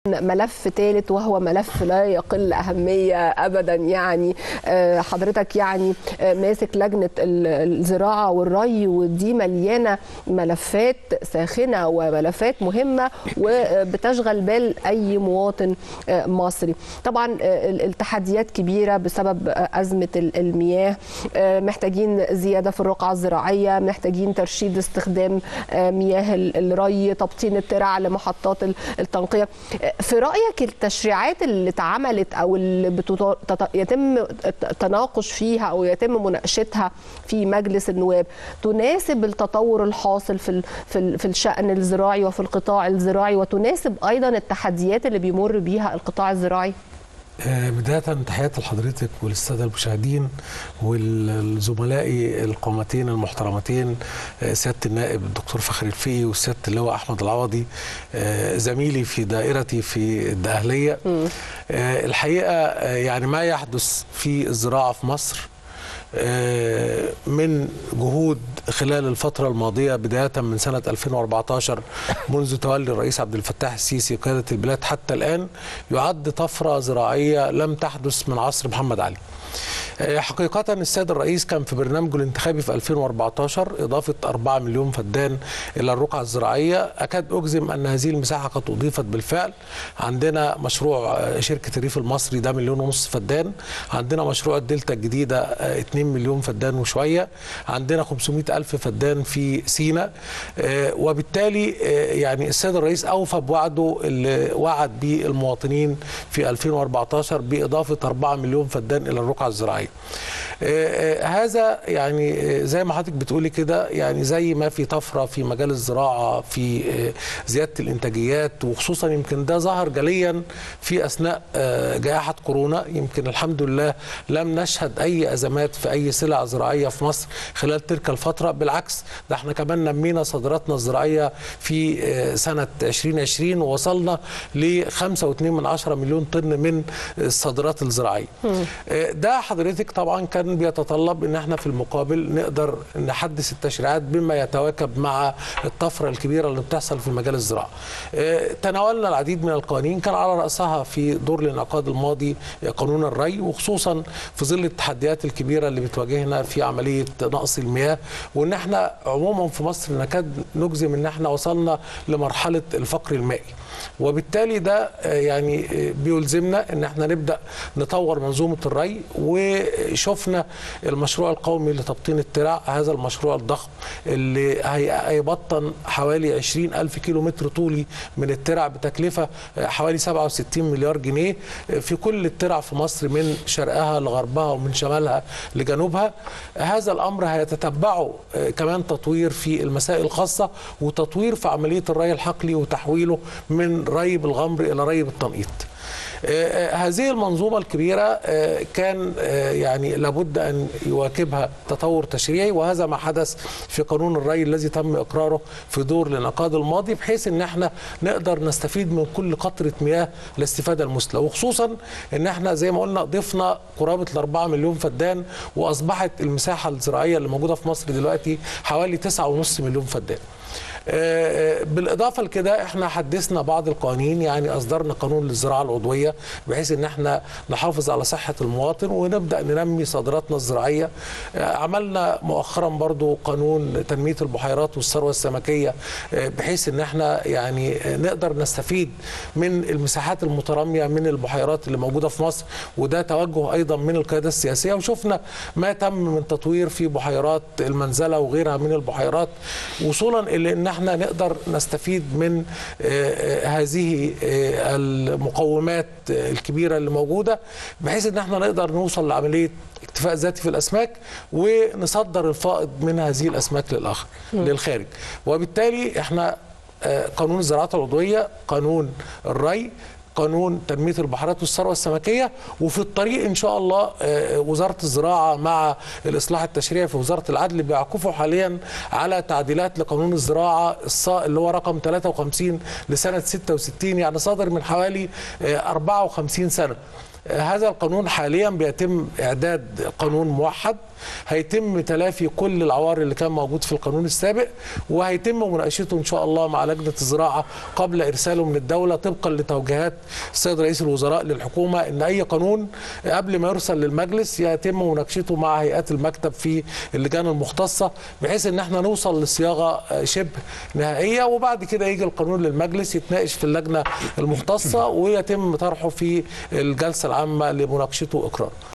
ملف ثالث وهو ملف لا يقل أهمية أبدا يعني حضرتك يعني ماسك لجنة الزراعة والري ودي مليانة ملفات ساخنة وملفات مهمة وبتشغل بال أي مواطن مصري طبعا التحديات كبيرة بسبب أزمة المياه محتاجين زيادة في الرقعة الزراعية محتاجين ترشيد استخدام مياه الري تبطين الترع لمحطات التنقية في رايك التشريعات اللي اتعملت او اللي بتط... يتم التناقش فيها او يتم مناقشتها في مجلس النواب تناسب التطور الحاصل في ال... في, ال... في الشان الزراعي وفي القطاع الزراعي وتناسب ايضا التحديات اللي بيمر بيها القطاع الزراعي بداية تحياتي لحضرتك وللسادة المشاهدين والزملائي القامتين المحترمتين سيادة النائب الدكتور فخر الفقي وسيادة اللواء أحمد العوضي زميلي في دائرتي في الدقهلية الحقيقة يعني ما يحدث في الزراعة في مصر من جهود خلال الفترة الماضية بداية من سنة 2014 منذ تولي الرئيس عبد الفتاح السيسي قيادة البلاد حتى الآن يعد طفرة زراعية لم تحدث من عصر محمد علي حقيقة السيد الرئيس كان في برنامجه الانتخابي في 2014 إضافة 4 مليون فدان إلى الرقعة الزراعية أكاد أجزم أن هذه المساحة قد أضيفت بالفعل عندنا مشروع شركة الريف المصري ده مليون ونص فدان عندنا مشروع الدلتا الجديدة 2 مليون فدان وشوية عندنا 500 ألف فدان في سينا وبالتالي يعني السيد الرئيس أوفى بوعده اللي وعد به المواطنين في 2014 بإضافة 4 مليون فدان إلى الرقعة الزراعية هذا يعني زي ما حضرتك بتقولي كده يعني زي ما في طفره في مجال الزراعه في زياده الانتاجيات وخصوصا يمكن ده ظهر جليا في اثناء جائحه كورونا يمكن الحمد لله لم نشهد اي ازمات في اي سلع زراعيه في مصر خلال تلك الفتره بالعكس ده احنا كمان نمينا صادراتنا الزراعيه في سنه 2020 ووصلنا ل 5.2 مليون طن من الصادرات الزراعيه ده حضرتك طبعا كان بيتطلب ان احنا في المقابل نقدر نحدث التشريعات بما يتواكب مع الطفره الكبيره اللي بتحصل في مجال الزراعه. تناولنا العديد من القوانين كان على راسها في دور الانعقاد الماضي قانون الري وخصوصا في ظل التحديات الكبيره اللي بتواجهنا في عمليه نقص المياه وان احنا عموما في مصر نكاد نجزم ان احنا وصلنا لمرحله الفقر المائي. وبالتالي ده يعني بيلزمنا ان احنا نبدا نطور منظومه الري وشفنا المشروع القومي لتبطين الترع هذا المشروع الضخم اللي هيبطن حوالي 20 ألف كيلو متر طولي من الترع بتكلفة حوالي 67 مليار جنيه في كل الترع في مصر من شرقها لغربها ومن شمالها لجنوبها هذا الأمر هيتتبعه كمان تطوير في المسائل الخاصة وتطوير في عملية الري الحقلي وتحويله من ري بالغمر إلى ري بالتنقيط هذه المنظومة الكبيرة كان يعني لابد أن يواكبها تطور تشريعي وهذا ما حدث في قانون الري الذي تم إقراره في دور الانعقاد الماضي بحيث أن احنا نقدر نستفيد من كل قطرة مياه الاستفادة المثلى وخصوصا أن احنا زي ما قلنا ضفنا قرابة ال 4 مليون فدان وأصبحت المساحة الزراعية اللي موجودة في مصر دلوقتي حوالي 9.5 مليون فدان بالاضافه لكده احنا حدثنا بعض القوانين يعني اصدرنا قانون للزراعه العضويه بحيث ان احنا نحافظ على صحه المواطن ونبدا ننمي صادراتنا الزراعيه عملنا مؤخرا برضو قانون تنميه البحيرات والثروه السمكيه بحيث ان احنا يعني نقدر نستفيد من المساحات المتراميه من البحيرات اللي موجوده في مصر وده توجه ايضا من القياده السياسيه وشفنا ما تم من تطوير في بحيرات المنزله وغيرها من البحيرات وصولا الى ان احنا نقدر نستفيد من هذه المقومات الكبيره اللي موجوده بحيث ان احنا نقدر نوصل لعمليه اكتفاء ذاتي في الاسماك ونصدر الفائض من هذه الاسماك للاخر للخارج وبالتالي احنا قانون الزراعات العضويه قانون الري قانون تنميه البحيرات والثروه السمكيه وفي الطريق ان شاء الله وزاره الزراعه مع الاصلاح التشريعي في وزاره العدل بيعكفوا حاليا على تعديلات لقانون الزراعه اللي هو رقم 53 لسنه 66 يعني صادر من حوالي 54 سنه هذا القانون حاليا بيتم اعداد قانون موحد هيتم تلافي كل العوار اللي كان موجود في القانون السابق وهيتم مناقشته ان شاء الله مع لجنه الزراعه قبل ارساله من الدوله طبقا لتوجيهات السيد رئيس الوزراء للحكومه ان اي قانون قبل ما يرسل للمجلس يتم مناقشته مع هيئات المكتب في اللجان المختصه بحيث ان احنا نوصل لصياغه شبه نهائيه وبعد كده يجي القانون للمجلس يتناقش في اللجنه المختصه ويتم طرحه في الجلسه العامه لمناقشته واقراره